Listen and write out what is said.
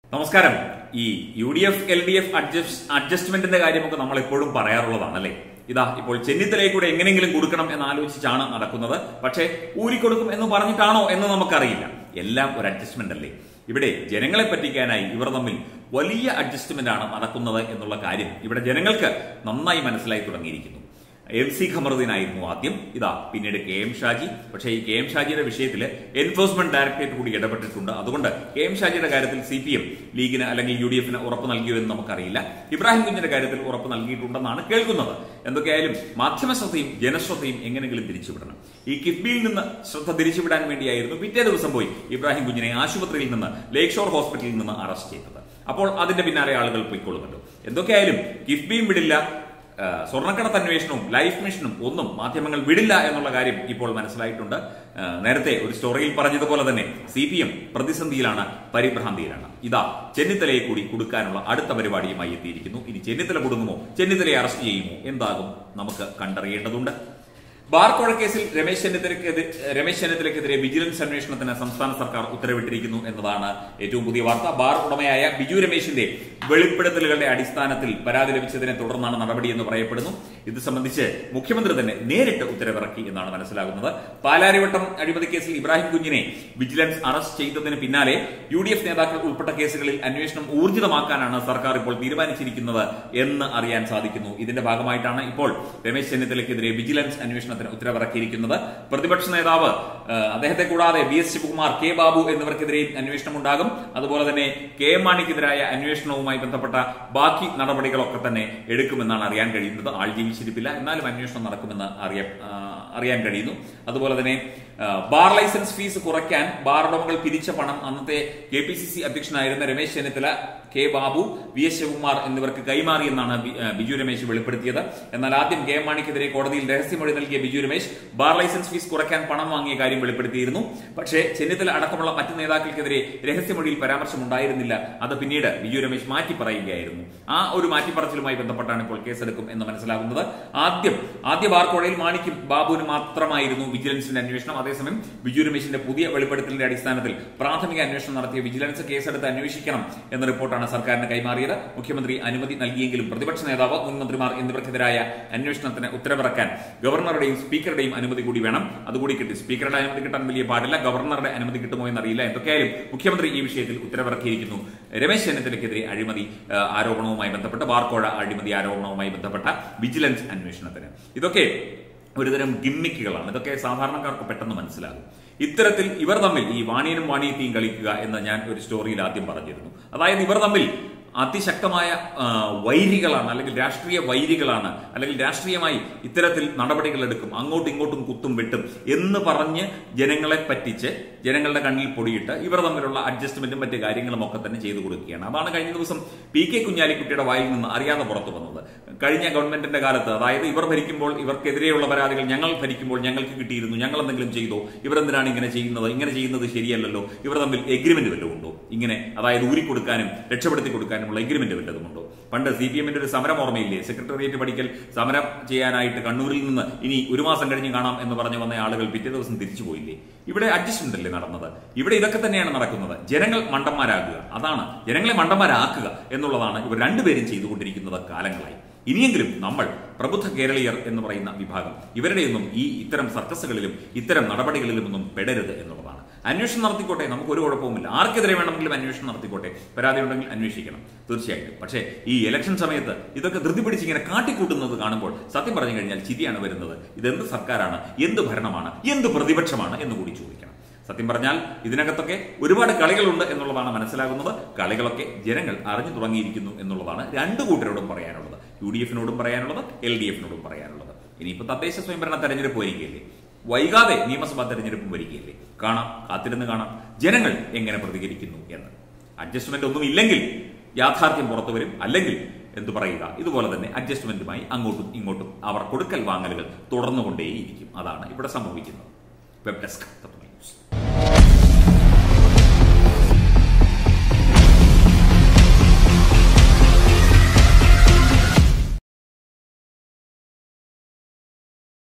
നമസ്കാരം ഈ U D F L D F അഡ്ജസ്റ്റ്മെന്റിന്റെ കാര്യമൊക്കെ നമ്മൾ എപ്പോഴും പറയാറുള്ളതാണ് അല്ലേ ഇതാ ഇപ്പോൾ ചെന്നിത്തലയെ കൂടെ എങ്ങനെയെങ്കിലും കൊടുക്കണം എന്ന് ആലോചിച്ചാണ് നടക്കുന്നത് പക്ഷേ ഊരിക്കൊടുക്കും എന്ന് പറഞ്ഞിട്ടാണോ എന്ന് നമുക്കറിയില്ല എല്ലാം ഒരു അഡ്ജസ്റ്റ്മെന്റ് അല്ലേ ഇവിടെ ജനങ്ങളെ പറ്റിക്കാനായി ഇവർ തമ്മിൽ വലിയ അഡ്ജസ്റ്റ്മെന്റ് ആണ് നടക്കുന്നത് എന്നുള്ള കാര്യം ഇവിടെ ജനങ്ങൾക്ക് നന്നായി മനസ്സിലായി തുടങ്ങിയിരിക്കുന്നു എം സി ഖമറുദ്ദീനായിരുന്നു ആദ്യം ഇതാ പിന്നീട് കെ എം ഷാജി പക്ഷേ ഈ കെ എം ഷാജിയുടെ വിഷയത്തിൽ എൻഫോഴ്സ്മെന്റ് ഡയറക്ടറേറ്റ് കൂടി ഇടപെട്ടിട്ടുണ്ട് അതുകൊണ്ട് കെ എം ഷാജിയുടെ കാര്യത്തിൽ സി പി എം ലീഗിന് അല്ലെങ്കിൽ യു ഡി എഫിന് ഉറപ്പ് നൽകിയോ എന്ന് നമുക്കറിയില്ല ഇബ്രാഹിം കുഞ്ഞിന്റെ കാര്യത്തിൽ ഉറപ്പ് നൽകിയിട്ടുണ്ടെന്നാണ് കേൾക്കുന്നത് എന്തൊക്കെയായാലും മാധ്യമ ശ്രദ്ധയും ജനശ്രദ്ധയും എങ്ങനെയെങ്കിലും തിരിച്ചുവിടണം ഈ കിഫ്ബിയിൽ നിന്ന് ശ്രദ്ധ തിരിച്ചുവിടാൻ വേണ്ടിയായിരുന്നു പിറ്റേ ദിവസം പോയി ഇബ്രാഹിം കുഞ്ഞിനെ ആശുപത്രിയിൽ നിന്ന് ലേക്ക് ഷോർ ഹോസ്പിറ്റലിൽ നിന്ന് അറസ്റ്റ് ചെയ്തത് അപ്പോൾ അതിന്റെ പിന്നാലെ ആളുകൾ പോയിക്കൊള്ളുന്നുണ്ട് എന്തൊക്കെയായാലും കിഫ്ബിയും വിടില്ല ഏഹ് സ്വർണ്ണക്കടത്ത് അന്വേഷണവും ലൈഫ് മിഷനും ഒന്നും മാധ്യമങ്ങൾ വിടില്ല എന്നുള്ള കാര്യം ഇപ്പോൾ മനസ്സിലായിട്ടുണ്ട് ഏഹ് നേരത്തെ ഒരു സ്റ്റോറിയിൽ പറഞ്ഞതുപോലെ തന്നെ സി പി എം പ്രതിസന്ധിയിലാണ് പരിഭ്രാന്തിയിലാണ് ഇതാ ചെന്നിത്തലയെ കൂടി കൊടുക്കാനുള്ള അടുത്ത പരിപാടിയുമായി എത്തിയിരിക്കുന്നു ഇനി ചെന്നിത്തല കൊടുങ്ങുമോ ചെന്നിത്തലയെ അറസ്റ്റ് ചെയ്യുമോ എന്താകും നമുക്ക് കണ്ടറിയേണ്ടതുണ്ട് ബാർ കൊഴക്കേസിൽ രമേശ് ചെന്നിത്തലയ്ക്കെതിരെ രമേശ് ചെന്നിത്തലയ്ക്കെതിരെ വിജിലൻസ് അന്വേഷണത്തിന് സംസ്ഥാന സർക്കാർ ഉത്തരവിട്ടിരിക്കുന്നു എന്നതാണ് ഏറ്റവും പുതിയ വാർത്ത ബാർ ഉടമയായ ബിജു രമേശിന്റെ വെളിപ്പെടുത്തലുകളുടെ അടിസ്ഥാനത്തിൽ പരാതി ലഭിച്ചതിനെ തുടർന്നാണ് നടപടി എന്ന് പറയപ്പെടുന്നു ഇത് സംബന്ധിച്ച് മുഖ്യമന്ത്രി തന്നെ നേരിട്ട് ഉത്തരവിറക്കി എന്നാണ് മനസ്സിലാകുന്നത് പാലാരിവട്ടം അഴിമതി കേസിൽ ഇബ്രാഹിം കുഞ്ഞിനെ വിജിലൻസ് അറസ്റ്റ് ചെയ്തതിന് പിന്നാലെ യു ഡി എഫ് നേതാക്കൾ ഉൾപ്പെട്ട കേസുകളിൽ അന്വേഷണം ഊർജിതമാക്കാനാണ് സർക്കാർ ഇപ്പോൾ തീരുമാനിച്ചിരിക്കുന്നത് എന്ന് അറിയാൻ സാധിക്കുന്നു ഇതിന്റെ ഭാഗമായിട്ടാണ് ഇപ്പോൾ രമേശ് ചെന്നിത്തലയ്ക്കെതിരെ വിജിലൻസ് അന്വേഷണത്തിന് ഉത്തരവിറക്കിയിരിക്കുന്നത് പ്രതിപക്ഷ നേതാവ് ഏഹ്, അദ്ദേഹത്തെ കൂടാതെ B S Shivakumar K Babu എന്നിവർക്കെതിരെയും അന്വേഷണം ഉണ്ടാകും അതുപോലെ തന്നെ കെ എം മാണിക്കെതിരായ അന്വേഷണവുമായി ബന്ധപ്പെട്ട ബാക്കി നടപടികളൊക്കെ തന്നെ എടുക്കുമെന്നാണ് അറിയാൻ കഴിയുന്നത് ആൾ ജീവിച്ചിരിപ്പില്ല എന്നാലും അന്വേഷണം നടക്കുമെന്ന് അറിയാൻ ആ, അറിയാൻ കഴിയുന്നു അതുപോലെ തന്നെ ആ, ബാർ ലൈസൻസ് ഫീസ് കുറയ്ക്കാൻ ബാർ ഉടമകൾ പിരിച്ച പണം അന്നത്തെ കെ പി സി സി അധ്യക്ഷനായിരുന്ന Ramesh Chennithala K Babu V S Shivakumar എന്നിവർക്ക് കൈമാറിയെന്നാണ് ബി- ആ, ബിജു രമേശ് വെളിപ്പെടുത്തിയത് എന്നാൽ ആദ്യം കെ എം മാണിക്കെതിരെ കോടതിയിൽ രഹസ്യമൊഴി നൽകിയ Biju Ramesh bar license fee കുറയ്ക്കാൻ പണം വാങ്ങിയ കാര്യം വെളിപ്പെടുത്തിയിരുന്നു പക്ഷേ ചെന്നിത്തല അടക്കമുള്ള മറ്റ് നേതാക്കൾക്കെതിരെ രഹസ്യമൊഴിയിൽ പരാമർശം ഉണ്ടായിരുന്നില്ല അത് പിന്നീട് ബിജു രമേശ് മാറ്റി പറയുകയായിരുന്നു ആ ഒരു മാറ്റിപ്പറച്ചിലുമായി ബന്ധപ്പെട്ടാണ് ഇപ്പോൾ കേസെടുക്കും എന്ന് മനസ്സിലാകുന്നത് ആദ്യം ആദ്യ ബാർ കോഴയിൽ മാണിക്കും ബാബുവിന് മാത്രമായിരുന്നു വിജിലൻസിന്റെ അന്വേഷണം അതേസമയം ബിജു രമേശിന്റെ പുതിയ വെളിപ്പെടുത്തലിന്റെ അടിസ്ഥാനത്തിൽ പ്രാഥമിക അന്വേഷണം നടത്തിയ വിജിലൻസ് കേസെടുത്ത് അന്വേഷിക്കണം എന്ന റിപ്പോർട്ടാണ് സർക്കാരിന് കൈമാറിയത് മുഖ്യമന്ത്രി അനുമതി നൽകിയെങ്കിലും പ്രതിപക്ഷ നേതാവ് മുൻ മന്ത്രിമാർ എന്നിവർക്കെതിരായ അന്വേഷണത്തിന് ഉത്തരവിറക്കാൻ ഗവർണറുടെയും സ്പീക്കറുടെയും അനുമതി കൂടി വേണം അതുകൂടി കിട്ടി സ്പീക്കറുടെ അനുമതി കിട്ടാൻ വലിയ പാടില്ല ഗവർണറുടെ അനുമതി കിട്ടുമോ എന്നറിയില്ല എന്തൊക്കെയായാലും മുഖ്യമന്ത്രി ഈ വിഷയത്തിൽ ഉത്തരവിറക്കിയിരിക്കുന്നു രമേശ് ചെന്നിത്തലയ്ക്കെതിരെ അഴിമതി ആ, ആരോപണവുമായി ബന്ധപ്പെട്ട് ബാർക്കോഴ അഴിമതി ആരോപണവുമായി ബന്ധപ്പെട്ട വിജിലൻസ് അന്വേഷണത്തിന് ഇതൊക്കെ ഒരുതരം ഗിമ്മിക്കുകളാണ് ഇതൊക്കെ സാധാരണക്കാർക്ക് പെട്ടെന്ന് മനസ്സിലാകും ഇത്തരത്തിൽ ഇവർ തമ്മിൽ ഈ വാണിയനും വാണിയത്തെയും കളിക്കുക എന്ന് ഞാൻ ഒരു സ്റ്റോറിയിൽ ആദ്യം പറഞ്ഞിരുന്നു അതായത് ഇവർ തമ്മിൽ അതിശക്തമായ ആ, വൈരികളാണ് അല്ലെങ്കിൽ രാഷ്ട്രീയ വൈരികളാണ് അല്ലെങ്കിൽ രാഷ്ട്രീയമായി ഇത്തരത്തിൽ നടപടികൾ എടുക്കും അങ്ങോട്ടും ഇങ്ങോട്ടും കുത്തും വെട്ടും എന്ന് പറഞ്ഞ് ജനങ്ങളെ പറ്റിച്ച് ജനങ്ങളുടെ കണ്ണിൽ പൊടിയിട്ട് ഇവർ തമ്മിലുള്ള അഡ്ജസ്റ്റ്മെന്റും മറ്റു കാര്യങ്ങളും ഒക്കെ തന്നെ ചെയ്തു കൊടുക്കുകയാണ് അതാണ് കഴിഞ്ഞ ദിവസം പി കെ കുഞ്ഞാലിക്കുട്ടിയുടെ വായിൽ നിന്ന് അറിയാതെ പുറത്തു വന്നത് കഴിഞ്ഞ ഗവൺമെന്റിന്റെ കാലത്ത് അതായത് ഇവർ ഭരിക്കുമ്പോൾ ഇവർക്കെതിരെയുള്ള പരാതികൾ ഞങ്ങൾ ഭരിക്കുമ്പോൾ ഞങ്ങൾക്ക് കിട്ടിയിരുന്നു ഞങ്ങൾ എന്തെങ്കിലും ചെയ്തോ ഇവരെന്തിനാണ് ഇങ്ങനെ ചെയ്യുന്നത് ഇങ്ങനെ ചെയ്യുന്നത് ശരിയല്ലല്ലോ ഇവർ തമ്മിൽ എഗ്രിമെന്റ് വല്ലതും ഉണ്ടോ ഇങ്ങനെ അതായത് ഊരിക്കൊടുക്കാനും രക്ഷപ്പെടുത്തി കൊടുക്കാനുമുള്ള എഗ്രിമെന്റ് വല്ലതും ഉണ്ടോ പണ്ട് സി പി എമ്മിന്റെ ഒരു സമരം ഓർമ്മയില്ലേ സെക്രട്ടേറിയറ്റ് പഠിക്കൽ സമരം ചെയ്യാനായിട്ട് കണ്ണൂരിൽ നിന്ന് ഇനി ഒരു മാസം കഴിഞ്ഞ് കാണാം എന്ന് പറഞ്ഞു വന്ന ആളുകൾ പിറ്റേ ദിവസം തിരിച്ചു പോയില്ലേ ഇവിടെ അഡ്ജസ്റ്റ്മെന്റ് അല്ലേ നടന്നത് ഇവിടെ ഇതൊക്കെ തന്നെയാണ് നടക്കുന്നത് ജനങ്ങൾ മണ്ടന്മാരാകുക അതാണ് ജനങ്ങളെ മണ്ടന്മാരാക്കുക എന്നുള്ളതാണ് ഇവർ രണ്ടുപേരും ചെയ്തുകൊണ്ടിരിക്കുന്നത് കാലങ്ങളായി ഇനിയെങ്കിലും നമ്മൾ പ്രബുദ്ധ കേരളീയർ എന്ന് പറയുന്ന വിഭാഗം ഇവരുടെയൊന്നും ഈ ഇത്തരം സർക്കസുകളിലും ഇത്തരം നടപടികളിലും ഒന്നും പെടരുത് എന്നുള്ളതാണ് അന്വേഷണം നടത്തിക്കോട്ടെ നമുക്ക് ഒരു കുഴപ്പവുമില്ല ആർക്കെതിരെ വേണമെങ്കിലും അന്വേഷണം നടത്തിക്കോട്ടെ പരാതി ഉണ്ടെങ്കിൽ അന്വേഷിക്കണം തീർച്ചയായിട്ടും പക്ഷേ ഈ ഇലക്ഷൻ സമയത്ത് ഇതൊക്കെ ധൃതി പിടിച്ച് ഇങ്ങനെ കാട്ടിക്കൂട്ടുന്നത് കാണുമ്പോൾ സത്യം പറഞ്ഞു കഴിഞ്ഞാൽ ചിരിയാണ് വരുന്നത് ഇതെന്ത് സർക്കാരാണ് എന്ത് ഭരണമാണ് എന്ത് പ്രതിപക്ഷമാണ് എന്ന് കൂടി ചോദിക്കണം സത്യം പറഞ്ഞാൽ ഇതിനകത്തൊക്കെ ഒരുപാട് കളികളുണ്ട് എന്നുള്ളതാണ് മനസ്സിലാകുന്നത് കളികളൊക്കെ ജനങ്ങൾ അറിഞ്ഞു തുടങ്ങിയിരിക്കുന്നു എന്നുള്ളതാണ് രണ്ടു കൂട്ടരോടും പറയാനുള്ളത് യു ഡി എഫിനോടും പറയാനുള്ളത് എൽ ഡി എഫിനോടും പറയാനുള്ളത് ഇനിയിപ്പോ തദ്ദേശ സ്വയംഭരണ തെരഞ്ഞെടുപ്പ് വരികയല്ലേ വൈകാതെ നിയമസഭാ തെരഞ്ഞെടുപ്പും വരികയല്ലേ കാണാം കാത്തിരുന്ന് കാണാം ജനങ്ങൾ എങ്ങനെ പ്രതികരിക്കുന്നു എന്ന് അഡ്ജസ്റ്റ്മെന്റ് ഒന്നും ഇല്ലെങ്കിൽ യാഥാർത്ഥ്യം പുറത്തു വരും അല്ലെങ്കിൽ എന്തു പറയുക ഇതുപോലെ തന്നെ അഡ്ജസ്റ്റ്മെന്റുമായി അങ്ങോട്ടും ഇങ്ങോട്ടും അവർ കൊടുക്കൽ വാങ്ങലുകൾ തുടർന്നുകൊണ്ടേയിരിക്കും അതാണ് ഇവിടെ സംഭവിക്കുന്നത് വെബ് ഡെസ്ക് തത്വമേ